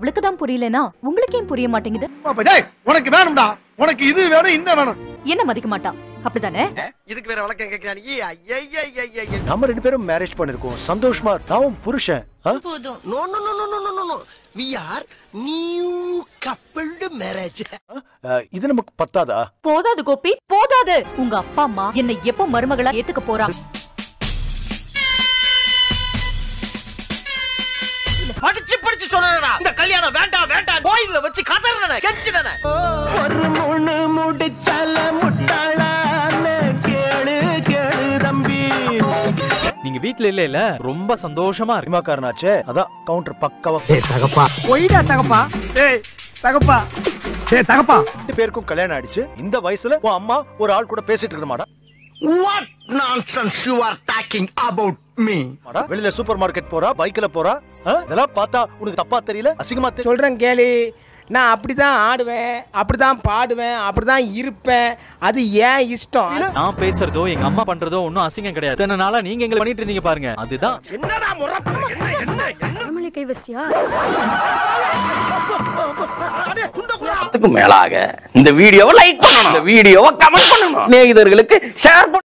அவளுக்கு தான் புரியலனா உங்களுக்கு ஏன் புரிய மாட்டேங்குது அப்ப டேய் உனக்கு வேணும்டா உனக்கு இது வேணும் இன்னும் வேணும் என்ன மதிக்க மாட்டா அப்படிதானே இதுக்கு வேற விளக்கம் கேட்கிறானி ஐயா நம்ம ரெண்டு பேரும் மேரேஜ் பண்ணிருக்கோம் சந்தோஷமா நான் புருஷன் ஆ? No no no no no no no we are new coupled marriage ஆ, இது நமக்கு பத்தாதா போதாது கோபி போதாது உங்க அப்பா அம்மா என்னை எப்போ மருமகளா ஏத்துக்க போறாங்க படிச்சு படிச்சு சொல்றா இந்த கல்யாணம் வேண்டாம் வேண்டாம் கோயில்ல வச்சு கதறன கெஞ்சினன ஒரு முணு முடிச்சால முட்டாளான்னு கேளு கேளு தம்பி நீங்க வீட்ல இல்ல இல்ல ரொம்ப சந்தோஷமா இருக்கு சினிமாக்காரனாச்சே அதான் கவுண்டர் பக்காவா ஒய்டா தகப்பா டேய் தகப்பா டேய் தகப்பா ரெண்டு பேருக்கும் கல்யாணம் ஆயிடுச்சு இந்த வயசுல உன் அம்மா ஒரு ஆள் கூட பேசிட்டு இருக்க மாடா what nonsense you are talking about me மாடா வெளியில சூப்பர் மார்க்கெட் போறா பைக்ல போறா ஆ? இதெல்லாம் பார்த்தா உனக்கு தப்பா தெரியல அசிங்கமா தெரியல சொல்கிறேன் கேளு நான் அப்படி தான் ஆடுவேன் அப்படி தான் பாடுவேன் அப்படி தான் இருப்பேன் அது ஏன் இஷ்டம் நான் பேசுறதோ எங்க அம்மா பண்றதோ ஒன்னும் அசிங்கம் கிடையாது இத்தனை நாளா நீங்க எங்களை பண்ணிட்டு இருந்தீங்க பாருங்க அதுதான் என்னடா முறை என்ன என்ன என்ன கை வச்சியா க்கு மேலாக இந்த வீடியோவை லைக் பண்ணணும் இந்த வீடியோவை கமெண்ட் பண்ணணும் சிநேகிதர்களுக்கு ஷேர்